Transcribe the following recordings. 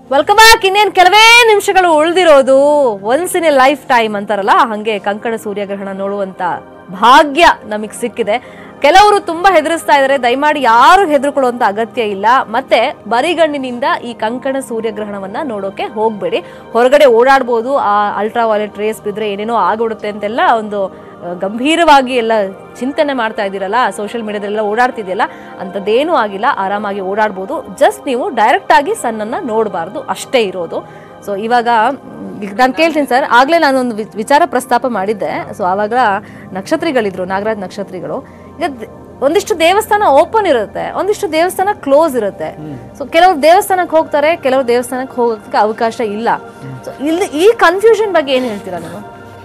Welcome back ಇನ್ನೇನ್ ಕೆಲವೇ ನಿಮಿಷಗಳು ಉಳಿದಿರೋದು once in a life time ಅಂತಾರಲ್ಲ ಹಂಗೆ ಕಂಕಣ ಸೂರ್ಯಗ್ರಹಣ ನೋಡುವಂತ ಭಾಗ್ಯ ನಮಗ್ ಸಿಕ್ಕಿದೆ ಕೆಲವರು ತುಂಬಾ ಹೆದರಿಸ್ತಾ ಇದಾರೆ ದಯಮಾಡಿ ಯಾರು ಹೆದರ್ಕೊಳ್ಳುವಂತ ಅಗತ್ಯ ಇಲ್ಲ ಮತ್ತೆ ಬರಿಗಣ್ಣಿನಿಂದ ಈ ಕಂಕಣ ಸೂರ್ಯಗ್ರಹಣವನ್ನ ನೋಡೋಕೆ ಹೋಗ್ಬೇಡಿ ಹೊರಗಡೆ ಓಡಾಡ್ಬೋದು ಆ ಅಲ್ಟ್ರಾ ವೈಲೆಟ್ ರೇಸ್ ಬಿದ್ರೆ ಏನೇನೋ ಆಗ್ಬಿಡುತ್ತೆ ಅಂತೆಲ್ಲ ಒಂದು ಆ, ಗಂಭೀರವಾಗಿ ಎಲ್ಲ ಚಿಂತನೆ ಮಾಡ್ತಾ ಇದ್ದೀರಲ್ಲ ಸೋಷಿಯಲ್ ಮೀಡಿಯಾದಲ್ಲೆಲ್ಲ ಓಡಾಡ್ತಿದೆಯಲ್ಲ ಅಂಥದ್ದೇನೂ ಆಗಿಲ್ಲ ಆರಾಮಾಗಿ ಓಡಾಡ್ಬೋದು ಜಸ್ಟ್ ನೀವು ಡೈರೆಕ್ಟ್ ಆಗಿ ಸನ್ನನ್ನ ನೋಡಬಾರ್ದು ಅಷ್ಟೇ ಇರೋದು ಸೊ ಇವಾಗ ನಾನು ಕೇಳ್ತೀನಿ ಸರ್ ಆಗಲೇ ನಾನೊಂದು ವಿ- ವಿಚಾರ ಪ್ರಸ್ತಾಪ ಮಾಡಿದ್ದೆ ಸೊ ಆವಾಗ ನಕ್ಷತ್ರಿಗಳಿದ್ರು ನಾಗರಾಜ್ ನಕ್ಷತ್ರಿಗಳು ಈಗ ದ್- ಒಂದಿಷ್ಟು ದೇವಸ್ಥಾನ ಓಪನ್ ಇರುತ್ತೆ ಒಂದಿಷ್ಟು ದೇವಸ್ಥಾನ ಕ್ಲೋಸ್ ಇರುತ್ತೆ ಸೊ ಕೆಲವರು ದೇವಸ್ಥಾನಕ್ಕೆ ಹೋಗ್ತಾರೆ ಕೆಲವರು ದೇವಸ್ಥಾನಕ್ಕೆ ಹೋಗೋದಕ್ಕೆ ಅವಕಾಶ ಇಲ್ಲ ಸೊ ಇಲ್ಲಿ ಈ ಕನ್ಫ್ಯೂಷನ್ ಬಗ್ಗೆ ಏನು ಹೇಳ್ತೀರಾ ನೀವು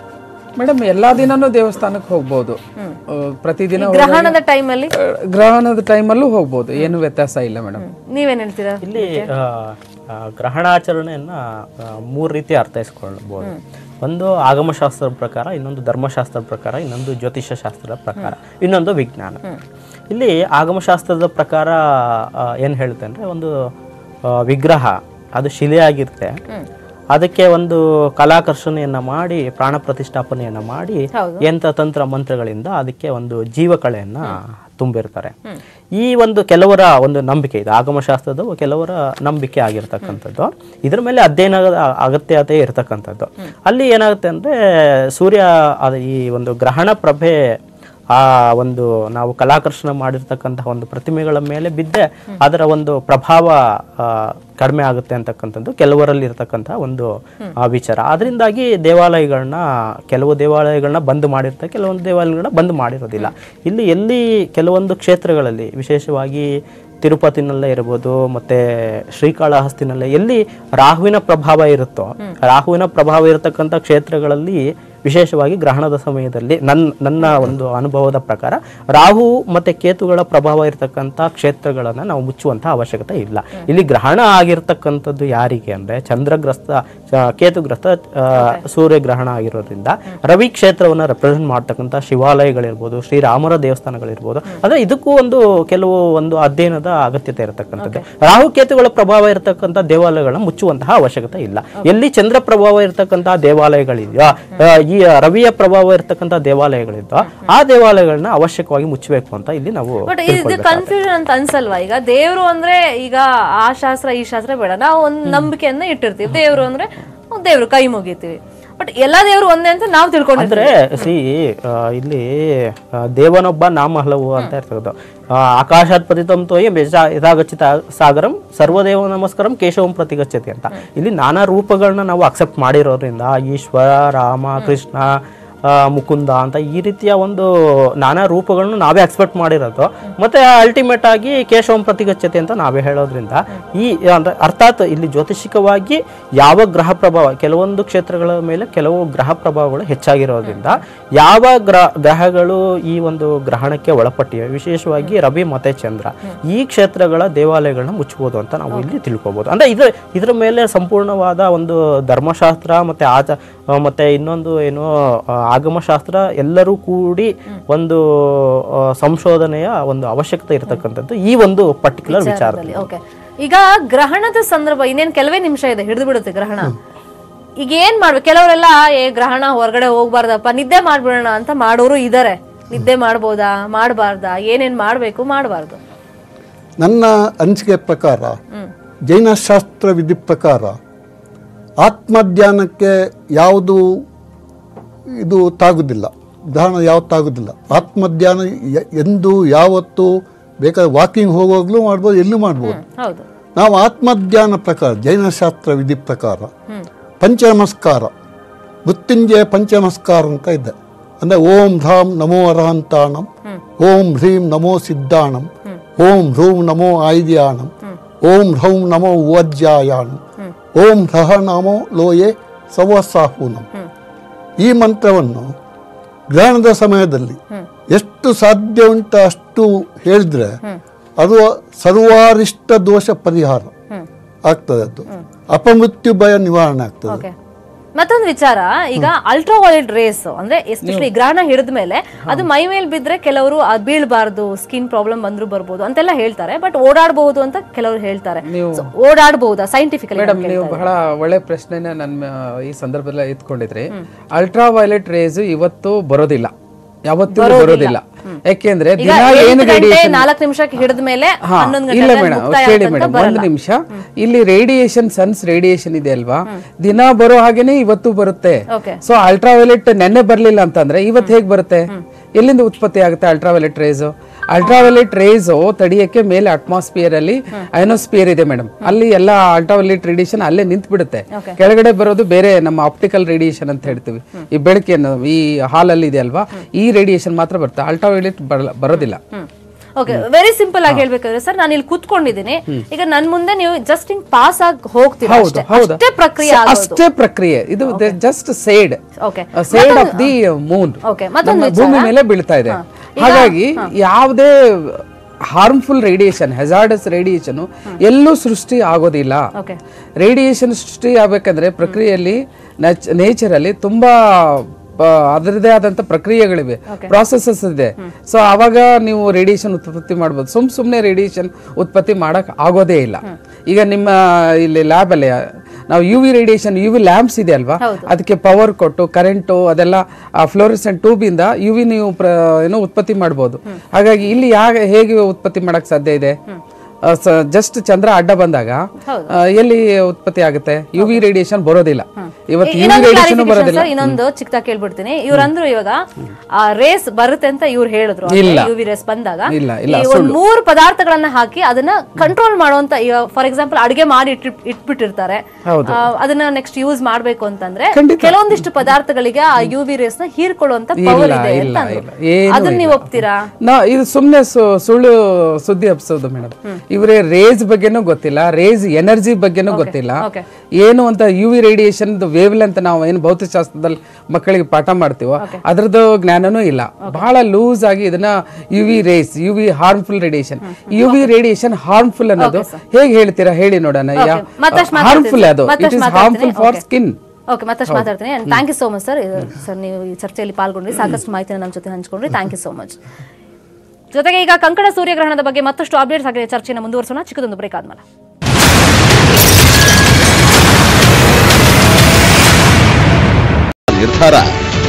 ಮೇಡಮ್ ಎಲ್ಲಾ ದಿನನೂ ದೇವಸ್ಥಾನಕ್ಕೆ ಹೋಗ್ಬೋದು ಆ, ಪ್ರತಿದಿನ ಹೋದಾಗ- ಗ್ರಹಣದ ಟೈಮಲ್ಲಿ ಆ, ಗ್ರಹಣದ ಟೈಮಲ್ಲೂ ಹೋಗ್ಬೋದು ಏನು ವ್ಯತ್ಯಾಸ ಇಲ್ಲ ಮೇಡಮ್ ನೀವೇನ್ ಹೇಳ್ತೀರಾ ಇಲ್ಲಿ ಆ, ಆ, ಗ್ರಹಣಾಚರಣೆಯನ್ನ ಆ, ಮೂರು ರೀತಿ ಅರ್ಥೈಸ್ಕೊಳ್ಬೋದು ಒಂದು ಆಗಮಶಾಸ್ತ್ರದ ಪ್ರಕಾರ ಇನ್ನೊಂದು ಧರ್ಮಶಾಸ್ತ್ರದ ಪ್ರಕಾರ ಇನ್ನೊಂದು ಜ್ಯೋತಿಷ್ಯ ಶಾಸ್ತ್ರದ ಪ್ರಕಾರ ಇನ್ನೊಂದು ವಿಜ್ಞಾನ ಇಲ್ಲಿ ಆಗಮಶಾಸ್ತ್ರದ ಪ್ರಕಾರ ಏನು ಹೇಳುತ್ತೆ ಅಂದರೆ ಒಂದು ಆ, ವಿಗ್ರಹ ಅದು ಶಿಲೆಯಾಗಿರುತ್ತೆ ಅದಕ್ಕೆ ಒಂದು ಕಲಾಕರ್ಷಣೆಯನ್ನ ಮಾಡಿ ಪ್ರಾಣ ಪ್ರತಿಷ್ಠಾಪನೆಯನ್ನ ಮಾಡಿ ಹೌದು. ಯಂತ್ರ ತಂತ್ರ ಮಂತ್ರಗಳಿಂದ ಅದಕ್ಕೆ ಒಂದು ಜೀವಕಳೆಯನ್ನ ತುಂಬಿರ್ತಾರೆ ಈ ಒಂದು ಕೆಲವರ ಒಂದು ನಂಬಿಕೆ ಇದೆ ಆಗಮಶಾಸ್ತ್ರದ ಕೆಲವರ ನಂಬಿಕೆ ಆಗಿರ್ತಕ್ಕಂಥದ್ದು ಇದ್ರ ಮೇಲೆ ಅಧ್ಯಯನದ ಅಗತ್ಯತೆ ಇರತಕ್ಕಂಥದ್ದು ಅಲ್ಲಿ ಏನಾಗುತ್ತೆ ಅಂದ್ರೆ ಸೂರ್ಯ ಅದು ಈ ಒಂದು ಗ್ರಹಣ ಪ್ರಭೆ ಆ ಒಂದು ನಾವು ಕಲಾಕರ್ಷಣ ಮಾಡಿರ್ತಕ್ಕಂತಹ ಒಂದು ಪ್ರತಿಮೆಗಳ ಮೇಲೆ ಬಿದ್ದೆ ಅದರ ಒಂದು ಪ್ರಭಾವ ಆ, ಕಡಿಮೆ ಆಗುತ್ತೆ ಅಂತಕ್ಕಂಥದ್ದು ಕೆಲವರಲ್ಲಿ ಇರತಕ್ಕಂತಹ ಒಂದು ಆ, ವಿಚಾರ ಅದರಿಂದಾಗಿ ದೇವಾಲಯಗಳನ್ನ ಕೆಲವು ದೇವಾಲಯಗಳನ್ನ ಬಂದ್ ಮಾಡಿರ್ತಾರೆ ಕೆಲವೊಂದು ದೇವಾಲಯಗಳನ್ನ ಬಂದ್ ಮಾಡಿರೋದಿಲ್ಲ ಇಲ್ಲಿ ಎಲ್ಲಿ ಕೆಲವೊಂದು ಕ್ಷೇತ್ರಗಳಲ್ಲಿ ವಿಶೇಷವಾಗಿ ತಿರುಪತಿನಲ್ಲೇ ಇರ್ಬೋದು ಮತ್ತೆ ಶ್ರೀಕಾಳಹಸ್ತಿನಲ್ಲೇ ಎಲ್ಲಿ ರಾಹುವಿನ ಪ್ರಭಾವ ಇರುತ್ತೋ ರಾಹುವಿನ ಪ್ರಭಾವ ಇರತಕ್ಕಂಥ ಕ್ಷೇತ್ರಗಳಲ್ಲಿ ವಿಶೇಷವಾಗಿ ಗ್ರಹಣದ ಸಮಯದಲ್ಲಿ ನನ್ನ ನನ್ನ ಒಂದು ಅನುಭವದ ಪ್ರಕಾರ ರಾಹು ಮತ್ತೆ ಕೇತುಗಳ ಪ್ರಭಾವ ಇರತಕ್ಕಂಥ ಕ್ಷೇತ್ರಗಳನ್ನ ನಾವು ಮುಚ್ಚುವಂತಹ ಅವಶ್ಯಕತೆ ಇಲ್ಲ ಇಲ್ಲಿ ಗ್ರಹಣ ಆಗಿರ್ತಕ್ಕಂಥದ್ದು ಯಾರಿಗೆ ಅಂದ್ರೆ ಚಂದ್ರಗ್ರಸ್ತ ಚ- ಕೇತುಗ್ರಸ್ತ ಆ, ಸೂರ್ಯಗ್ರಹಣ ಆಗಿರೋದ್ರಿಂದ ರವಿ ಕ್ಷೇತ್ರವನ್ನ ರೆಪ್ರೆಸೆಂಟ್ ಮಾಡ್ತಕ್ಕಂಥ ಶಿವಾಲಯಗಳಿರ್ಬೋದು ಶ್ರೀರಾಮರ ದೇವಸ್ಥಾನಗಳಿರ್ಬೋದು ಅಂದ್ರೆ ಇದಕ್ಕೂ ಒಂದು ಕೆಲವು ಒಂದು ಅಧ್ಯಯನದ ಅಗತ್ಯತೆ ಇರತಕ್ಕಂಥದ್ದು ರಾಹು ಕೇತುಗಳ ಪ್ರಭಾವ ಇರತಕ್ಕಂಥ ದೇವಾಲಯಗಳನ್ನ ಮುಚ್ಚುವಂತಹ ಅವಶ್ಯಕತೆ ಇಲ್ಲ ಎಲ್ಲಿ ಚಂದ್ರ ಪ್ರಭಾವ ಇರತಕ್ಕಂತಹ ದೇವಾಲಯಗಳಿದೆಯೋ ಆ, ಈ ರವಿಯ ಪ್ರಭಾವ ಇರತಕ್ಕಂಥ ದೇವಾಲಯಗಳಿದ್ದೋ ಆ ದೇವಾಲಯಗಳನ್ನ ಅವಶ್ಯಕವಾಗಿ ಮುಚ್ಚಬೇಕು ಅಂತ ಇಲ್ಲಿ ನಾವು ಬಟ್ ಇದು ಕನ್ಫ್ಯೂಷನ್ ಅಂತ ಅನ್ಸಲ್ವಾ ಈಗ ದೇವ್ರು ಅಂದ್ರೆ ಈಗ ಆ ಶಾಸ್ತ್ರ ಈ ಶಾಸ್ತ್ರ ಬೇಡ ನಾವು ಒಂದ್ ನಂಬಿಕೆಯನ್ನ ಇಟ್ಟಿರ್ತೀವಿ ದೇವ್ರು ಅಂದ್ರೆ ಹ್ಮ್, ದೇವ್ರು ಕೈ ಮುಗಿತೀವಿ ಬಟ್ ಎಲ್ಲಾ ದೇವ್ರು ಒಂದೇ ಅಂತ ನಾವು ತಿಳ್ಕೊಂಡಿದ್ರೆ ಅಂದ್ರೆ ಸಿ ಇಲ್ಲಿ ಆ, ದೇವನೊಬ್ಬ ನಾಮ ಹಲವು ಅಂತ ಇರ್ತದೆ ಆಕಾಶಾತ್ ಪತಿತಂ ತೋಯ ಯಥಾಗಚ್ಚಿತ ಸಾಗರಂ ಸರ್ವದೇವ ನಮಸ್ಕಾರಂ ಕೇಶವಂ ಪ್ರತಿಗಚ್ಚತಿ ಅಂತ ಇಲ್ಲಿ ನಾನಾ ರೂಪಗಳನ್ನ ನಾವು ಅಕ್ಸೆಪ್ಟ್ ಮಾಡಿರೋದ್ರಿಂದ ಈಶ್ವರ ರಾಮ ಕೃಷ್ಣ ಆ, ಮುಕುಂದ ಅಂತ ಈ ರೀತಿಯ ಒಂದು ನಾನಾ ರೂಪಗಳನ್ನು ನಾವೇ ಎಕ್ಸ್ಪೆಕ್ಟ್ ಮಾಡಿರೋದು ಮತ್ತೆ ಅಲ್ಟಿಮೇಟ್ ಆಗಿ ಕೇಶವಂ ಪ್ರತಿಗಚ್ಚತೆ ಅಂತ ನಾವೇ ಹೇಳೋದ್ರಿಂದ ಈ ಅಂದ್ರೆ ಅರ್ಥಾತ್ ಇಲ್ಲಿ ಜ್ಯೋತಿಷಿಕವಾಗಿ ಯಾವ ಗ್ರಹ ಪ್ರಭಾವ ಕೆಲವೊಂದು ಕ್ಷೇತ್ರಗಳ ಮೇಲೆ ಕೆಲವು ಗ್ರಹ ಪ್ರಭಾವಗಳು ಹೆಚ್ಚಾಗಿರೋದ್ರಿಂದ ಯಾವ ಗ್ರಹ ಗ್ರಹಗಳು ಈ ಒಂದು ಗ್ರಹಣಕ್ಕೆ ಒಳಪಟ್ಟಿವೆ ವಿಶೇಷವಾಗಿ ರವಿ ಮತ್ತೆ ಚಂದ್ರ ಈ ಕ್ಷೇತ್ರಗಳ ದೇವಾಲಯಗಳನ್ನ ಮುಚ್ಚಬಹುದು ಅಂತ ನಾವು ಇಲ್ಲಿ ತಿಳ್ಕೊಬಹುದು ಅಂದ್ರೆ ಇದ್ರ ಇದ್ರ ಮೇಲೆ ಸಂಪೂರ್ಣವಾದ ಒಂದು ಧರ್ಮಶಾಸ್ತ್ರ ಮತ್ತೆ ಆಚ ಆ, ಮತ್ತೆ ಇನ್ನೊಂದು ಏನು ಆ, ಆಗಮಶಾಸ್ತ್ರ ಎಲ್ಲರೂ ಕೂಡಿ ಒಂದು ಆ, ಸಂಶೋಧನೆಯ ಒಂದು ಅವಶ್ಯಕತೆ ಇರತಕ್ಕಂಥದ್ದು ಈ ಒಂದು ಪರ್ಟಿಕ್ಯುಲರ್ ವಿಚಾರದಲ್ಲಿ ಓಕೆ ಈಗ ಗ್ರಹಣದ ಸಂದರ್ಭ ಇನ್ನೇನ್ ಕೆಲವೇ ನಿಮಿಷ ಇದೆ ಹಿಡಿದು ಬಿಡುತ್ತೆ ಗ್ರಹಣ ಈಗ ಏನ್ ಮಾಡ್ಬೇಕು ಕೆಲವರೆಲ್ಲ ಏ ಗ್ರಹಣ ಹೊರಗಡೆ ಹೋಗ್ಬಾರ್ದಪ್ಪ ನಿದ್ದೆ ಮಾಡ್ಬಿಡೋಣ ಅಂತ ಮಾಡೋರು ಇದಾರೆ ನಿದ್ದೆ ಮಾಡ್ಬೋದಾ ಮಾಡಬಾರ್ದಾ ಏನೇನ್ ಮಾಡ್ಬೇಕು ಮಾಡಬಾರ್ದು ನನ್ನ ಅನಿಸಿಕೆ ಪ್ರಕಾರ ಜೈನ ಶಾಸ್ತ್ರ ವಿಧಿ ಪ್ರಕಾರ ಆತ್ಮಧ್ಯಾನಕ್ಕೆ ಯಾವುದು ಇದು ತಾಗುದಿಲ್ಲ ಗ್ರಹಣ ಯಾವತ್ತು ತಾಗುದಿಲ್ಲ ಆತ್ಮಧ್ಯಾನ ಯ- ಎಂದು ಯಾವತ್ತು ಬೇಕಾದ್ರೆ ವಾಕಿಂಗ್ ಹೋಗುವಾಗಲೂ ಮಾಡ್ಬೋದು ಎಲ್ಲೂ ಮಾಡ್ಬೋದು ಹೌದು ನಾವು ಆತ್ಮಧ್ಯಾನ ಪ್ರಕಾರ ಜೈನ ಶಾಸ್ತ್ರ ವಿಧಿ ಪ್ರಕಾರ ಪಂಚ ನಮಸ್ಕಾರ ಮೃತ್ಯುಂಜಯ ಪಂಚ ನಮಸ್ಕಾರ ಅಂತ ಇದೆ ಅಂದರೆ ಓಂ ಹ್ರಾಂ ನಮೋ ಅರಹಂತಾಣಂ ಓಂ ಹ್ರೀಂ ನಮೋ ಸಿದ್ಧಾಣಂ ಓಂ ಹ್ರೂಂ ನಮೋ ಆಯುಧ್ಯಾಣಂ ಓಂ ಹ್ರೌಂ ನಮೋ ಉವಜ್ಜಾಯಾಣಂ ಓಂ ಹ್ರಹ ನಮೋ ಲೋಯೆ ಸವಸಾಹೂನಂ ಈ ಮಂತ್ರವನ್ನು ಗ್ರಹಣದ ಸಮಯದಲ್ಲಿ ಎಷ್ಟು ಸಾಧ್ಯ ಉಂಟು ಅಷ್ಟು ಹೇಳಿದ್ರೆ ಅದು ಸರ್ವಾರಿಷ್ಟ ದೋಷ ಪರಿಹಾರ ಆಗ್ತದೆ ಅದು ಅಪಮೃತ್ಯು ಭಯ ನಿವಾರಣೆ ಆಗ್ತದೆ ಓಕೆ ಮತ್ತೊಂದು ವಿಚಾರ ಈಗ ಅಲ್ಟ್ರಾ ವೈಲೆಟ್ ರೇಸ್ ಅಂದ್ರೆ ಎಸ್ಪೆಷಲಿ ಗ್ರಹಣ ಹಿಡಿದ ಮೇಲೆ ಅದು ಮೈ ಮೇಲೆ ಬಿದ್ರೆ ಕೆಲವರು ಅದ್ ಬೀಳ್ಬಾರ್ದು ಸ್ಕಿನ್ ಪ್ರಾಬ್ಲಮ್ ಬಂದ್ರು ಬರ್ಬೋದು ಅಂತೆಲ್ಲ ಹೇಳ್ತಾರೆ ಬಟ್ ಓಡಾಡಬಹುದು ಅಂತ ಕೆಲವರು ಹೇಳ್ತಾರೆ So, ಓಡಾಡಬಹುದಾ ಸೈಂಟಿಫಿಕಲಿ ಮೇಡಮ್ ನೀವು ಬಹಳ ಒಳ್ಳೆ ಪ್ರಶ್ನೆನ ನನ್ನ ಈ ಸಂದರ್ಭದಲ್ಲಿ ಎತ್ಕೊಂಡಿದ್ರಿ ಅಲ್ಟ್ರಾ ವೈಲೆಟ್ ರೇಸ್ ಇವತ್ತು ಬರೋದಿಲ್ಲ ಯಾವತ್ತೂ ಬರೋದಿಲ್ಲ ಯಾಕೆಂದ್ರೆ ಈಗ ದಿನ ಎಂಟು ಏನು ಗಂಟೆ ರೇಡಿಯೇಷನ್ ನಾಲ್ಕು ನಿಮಿಷಕ್ಕೆ ಹಿಡಿದ ಮೇಲೆ ಹಾ, ಹನ್ನೊಂದು ಇಲ್ಲ ಗಂಟೆ ಮೇಡಮ್ ಮುಕ್ತಾಯ ಕೇಳಿ ಆಗೋ ಮೇಡಮ್ ತನಕ ಒಂದು ಬರಲ್ಲ. ನಿಮಿಷ ಇಲ್ಲಿ ರೇಡಿಯೇಷನ್ ಸನ್ಸ್ ರೇಡಿಯೇಷನ್ ಇದೆ ಅಲ್ವಾ ದಿನ ಬರೋ ಹಾಗೇನೆ ಇವತ್ತು ಬರುತ್ತೆ Okay. ಸೊ ಅಲ್ಟ್ರಾವೈಲೆಟ್ ನೆನ್ನೆ ಬರ್ಲಿಲ್ಲ ಅಂತಂದ್ರೆ ಇವತ್ತು ಹೇಗ್ ಬರುತ್ತೆ ಎಲ್ಲಿಂದ ಉತ್ಪತ್ತಿ ಆಗುತ್ತೆ ಅಲ್ಟ್ರಾವೈಲೆಟ್ ರೇಸ್ ಅಲ್ಟ್ರಾವೈಲೆಟ್ ರೇಸ್ ತಡಿಯಕ್ಕೆ ಮೇಲೆ ಅಟ್ಮಾಸ್ಫಿಯರ್ ಅಲ್ಲಿ ಅಯೋನೋಸ್ಫಿಯರ್ ಇದೆ ಮೇಡಮ್ ಅಲ್ಲಿ ಎಲ್ಲ ಅಲ್ಟ್ರಾವೈಲೆಟ್ ರೇಡಿಯೇಷನ್ ಅಲ್ಲೇ ನಿಂತು ಬಿಡುತ್ತೆ ಕೆಳಗಡೆ ಬರೋದು ಬೇರೆ ನಮ್ಮ ಆಪ್ಟಿಕಲ್ ರೇಡಿಯೇಷನ್ ಅಂತ ಹೇಳ್ತೀವಿ ಈ ಬೆಳಕಿನ ಈ ಹಾಲಲ್ಲಿ ಇದೆ ಅಲ್ವಾ ಈ ರೇಡಿಯೇಷನ್ ಮಾತ್ರ ಬರುತ್ತೆ ಅಲ್ಟ್ರಾವೈಲೆಟ್ ಬರೋದಿಲ್ಲ ಓಕೆ ವೆರಿ ಸಿಂಪಲ್ ಆಗಿ ಹೇಳ್ಬೇಕಾದ್ರೆ ಸರ್ ನಾನು ಇಲ್ಲಿ ಕೂತ್ಕೊಂಡಿದ್ದೀನಿ ಈಗ ನನ್ ಮುಂದೆ ನೀವು ಜಸ್ಟ್ ಹಿಂಗ್ ಪಾಸ್ ಆಗಿ ಹೋಗ್ತೀರಾ ಹೌದು ಅಷ್ಟೇ ಹೌದು ಅಷ್ಟೇ ಪ್ರಕ್ರಿಯೆ ಸ- ಆಗೋದು ಅಷ್ಟೇ ಪ್ರಕ್ರಿಯೆ ಇದು just shade okay shade of the moon Okay, ಮತ್ತೊಂದು ನಮ್ಮ ಭೂಮಿ ಮೇಲೆ ಬೀಳ್ತಾ ಇದೆ ಹಾಗಾಗಿ ಯಾವುದೇ ಹಾರ್ಮ್ಫುಲ್ ರೇಡಿಯೇಷನ್ ಹೆಜಾರ್ಡಸ್ ರೇಡಿಯೇಷನ್ ಎಲ್ಲೂ ಸೃಷ್ಟಿ ಆಗೋದಿಲ್ಲ ಓಕೆ ರೇಡಿಯೇಷನ್ ಸೃಷ್ಟಿ ಆಗ್ಬೇಕಂದ್ರೆ ಪ್ರಕ್ರಿಯೆಯಲ್ಲಿ ನೇಚರ್ ಅಲ್ಲಿ ತುಂಬಾ ಪ- ಅದರದೇ ಆದಂತ ಪ್ರಕ್ರಿಯೆಗಳಿವೆ ಪ್ರಾಸೆಸಸ್ ಇದೆ ಸೊ ಅವಾಗ ನೀವು ರೇಡಿಯೇಷನ್ ಉತ್ಪತ್ತಿ ಮಾಡ್ಬೋದು ಸುಮ್ ಸುಮ್ನೆ ರೇಡಿಯೇಷನ್ ಉತ್ಪತ್ತಿ ಮಾಡಕ್ ಆಗೋದೇ ಇಲ್ಲ ಈಗ ನಿಮ್ಮ ಇಲ್ಲಿ ಲ್ಯಾಬ್ ಅಲ್ಲಿ ನಾವು U V radiation U V lamps ಇದೆ ಅಲ್ವಾ ಅದಕ್ಕೆ ಪವರ್ ಕೊಟ್ಟು ಕರೆಂಟು ಅದೆಲ್ಲ ಫ್ಲೋರಿಸೆಂಟ್ ಟ್ಯೂಬ್ ಇಂದ ಯು ವಿ ನೀವು ಪ್ರ- ಏನೋ ಉತ್ಪತ್ತಿ ಮಾಡ್ಬೋದು ಹಾಗಾಗಿ ಇಲ್ಲಿ ಯಾವ ಹೇಗೆ ಉತ್ಪತ್ತಿ ಮಾಡಕ್ ಸಾಧ್ಯ ಇದೆ ಜಸ್ಟ್ ಚಂದ್ರ ಅಡ್ಡ ಬಂದಾಗ ಆ, ಎಲ್ಲಿ ಉತ್ಪತ್ತಿ ಆಗುತ್ತೆ ಯು ವಿ ರೇಡಿಯೇಷನ್ ಬರೋದಿಲ್ಲ ಇವತ್ತು ಯು ವಿ ಇನ್ನೊಂದು ರೇಡಿಯೇಷನ್ clarification ಬರೋದಿಲ್ಲ sir, ಇನ್ನೊಂದು ಚಿಕ್ಕದಾಗಿ ಕೇಳ್ಬಿಡ್ತೀನಿ ಇವ್ರಂದ್ರು ಇವಾಗ ಆ ರೇಸ್ ಬರುತ್ತೆ ಅಂತ ಇವ್ರು ಹೇಳಿದ್ರು ಇಲ್ಲ. ಯು ವಿ ರೇಸ್ ಬಂದಾಗ ಇಲ್ಲ, ಇಲ್ಲ, ಈ ಒಂದ್ ಮೂರು ಪದಾರ್ಥಗಳನ್ನ ಹಾಕಿ ಅದನ್ನ ಕಂಟ್ರೋಲ್ ಮಾಡುವಂತ ಈಗ ಫಾರ್ ಎಕ್ಸಾಂಪಲ್ ಅಡಿಗೆ ಮಾಡಿ ಇಟ್ ಇಟ್ಬಿಟ್ಟಿರ್ತಾರೆ ಹೌದು. ಆ, ಅದನ್ನ ನೆಕ್ಸ್ಟ್ ಯೂಸ್ ಮಾಡ್ಬೇಕು ಅಂತಂದ್ರೆ ಖಂಡಿತ. ಕೆಲವೊಂದಿಷ್ಟು ಪದಾರ್ಥಗಳಿಗೆ ಆ ಯು ವಿ ರೇಸ್ ನ ಹೀರ್ಕೊಳ್ಳುವಂತ ಪವರ್ ಇಲ್ಲ, ಇದೆ ಇಲ್ಲ, ಅಂತ ಇಲ್ಲ. ಏನೂ ಅದನ್ನ ನೀವು ಒಪ್ತೀರಾ ನಾ ಇದು ಸುಮ್ನೆ ಸು- ಸುಳ್ಳು ಸುದ್ದಿ ಹಬ್ಸೋದು ಮೇಡಮ್ ಇವರೇ ರೇಸ್ ಬಗ್ಗೆನೂ ಗೊತ್ತಿಲ್ಲ ರೇಸ್ ಎನರ್ಜಿ ಬಗ್ಗೆನೂ ಗೊತ್ತಿಲ್ಲ okay. ಏನು ಅಂತ ಯು ವಿ ರೇಡಿಯೇಷನ್ ವೇವ್ ಅಂತ ನಾವು ಏನು ಭೌತಶಾಸ್ತ್ರದಲ್ಲಿ ಮಕ್ಕಳಿಗೆ ಪಾಠ ಮಾಡ್ತೀವೋ ಅದ್ರದ್ದು ಜ್ಞಾನನೂ ಇಲ್ಲ ಬಹಳ ಲೂಸ್ ಆಗಿ ಇದನ್ನ U V rays U V harmful radiation U V radiation harmful ಅನ್ನೋದು ಹೇಗೆ ಹೇಳ್ತೀರಾ ಹೇಳಿ ನೋಡೋಣ ಮತ್ತಷ್ಟು ಹಾರ್ಮ್ಫುಲ್ ಅದು ಮಾತಾಡ್ತೀನಿ. ಇಟ್ ಇಸ್ ಮತ್ತಷ್ಟು ಹಾರ್ಮ್ಫುಲ್ ಮಾತಾಡ್ತೀನಿ. For Okay. ಸ್ಕಿನ್ ಓಕೆ ಮತ್ತಷ್ಟು ಮಾತಾಡ್ತೀನಿ thank you so much sir sir ನೀವು ಈ ಚರ್ಚೆಯಲ್ಲಿ ಪಾಲ್ಗೊಂಡ್ರಿ ಸಾಕಷ್ಟು ಮಾಹಿತಿನ ನಮ್ಮ ಜೊತೆ ಹಂಚ್ಕೊಂಡ್ರಿ ಥ್ಯಾಂಕ್ ಯು ಸೋ ಮಚ್ ಜೊತೆಗೆ ಈಗ ಕಂಕಣ ಸೂರ್ಯಗ್ರಹಣದ ಬಗ್ಗೆ ಮತ್ತಷ್ಟು ಅಪ್ಡೇಟ್ಸ್ ಆಗಿದೆ ಚರ್ಚೆನ ಮುಂದುವರಿಸೋಣ ಚಿಕ್ಕದೊಂದು ಬ್ರೇಕ್ ಆದ್ಮೇಲೆ ನಿರ್ಧಾರ